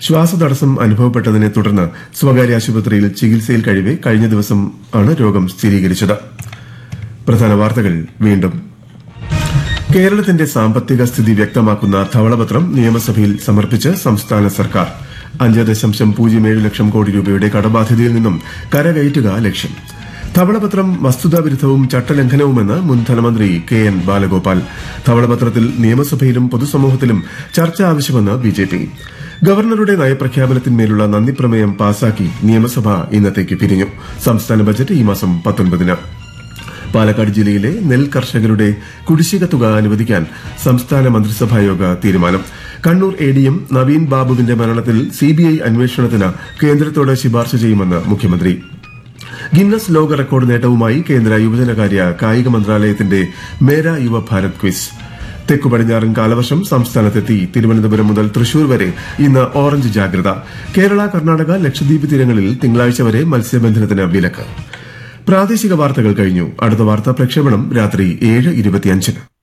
ശ്വാസതടസ്സം അനുഭവപ്പെട്ടതിനെ തുടർന്ന് സ്വകാര്യ ആശുപത്രിയിൽ ചികിത്സയിൽ കഴിവെ കഴിഞ്ഞ ദിവസം ആണ് രോഗം സ്ഥിരീകരിച്ചത് പ്രധാന വാർത്തകൾ വീണ്ടും കേരളത്തിന്റെ സാമ്പത്തിക സ്ഥിതി വ്യക്തമാക്കുന്ന ധവളപത്രം നിയമസഭയിൽ സമർപ്പിച്ച് സംസ്ഥാന സർക്കാർ അഞ്ച് ദശാംശം പൂജ്യം ഏഴ് ലക്ഷം കോടി രൂപയുടെ കടബാധ്യതയിൽ നിന്നും കരകയറ്റുക ലക്ഷ്യം ധവളപത്രം വസ്തുതാവിരുദ്ധവും ചട്ടലംഘനവുമെന്ന് മുൻ ധനമന്ത്രി കെ എൻ ബാലഗോപാൽ ധവളപത്രത്തിൽ നിയമസഭയിലും പൊതുസമൂഹത്തിലും ചർച്ച ആവശ്യമെന്ന് ബിജെപി ഗവർണറുടെ നയപ്രഖ്യാപനത്തിന്മേലുള്ള നന്ദിപ്രമേയം പാസാക്കി നിയമസഭ ഇന്നത്തേക്ക് പിരിഞ്ഞു സംസ്ഥാന ബജറ്റ് ഈ മാസം പത്തൊൻപതിന് പാലക്കാട് ജില്ലയിലെ നെൽ കർഷകരുടെ കുടിശ്ശിക തുക അനുവദിക്കാൻ സംസ്ഥാന മന്ത്രിസഭായോഗ തീരുമാനം Kannur A D M Naveen ബാബുവിന്റെ മരണത്തിൽ സിബിഐ അന്വേഷണത്തിന് കേന്ദ്രത്തോട് ശുപാർശ ചെയ്യുമെന്ന് മുഖ്യമന്ത്രി ഗിന്നസ് ലോക റെക്കോർഡ് നേട്ടവുമായി കേന്ദ്ര യുവജനകാര്യ കായിക മന്ത്രാലയത്തിന്റെ മേര യുവ ഭാരത് ക്വിസ് തെക്കു പടിഞ്ഞാറൻ കാലവർഷം സംസ്ഥാനത്തെത്തി തിരുവനന്തപുരം മുതൽ തൃശൂർ വരെ ഇന്ന് ഓറഞ്ച് ജാഗ്രത കേരള കർണാടക ലക്ഷദ്വീപ് തീരങ്ങളിൽ തിങ്കളാഴ്ച വരെ മത്സ്യബന്ധനത്തിന് വിലക്ക് പ്രാദേശിക വാർത്തകൾ കഴിഞ്ഞു അടുത്ത വാർത്താ പ്രക്ഷേപണം രാത്രി ഏഴ് ഇരുപത്തിയഞ്ചിന്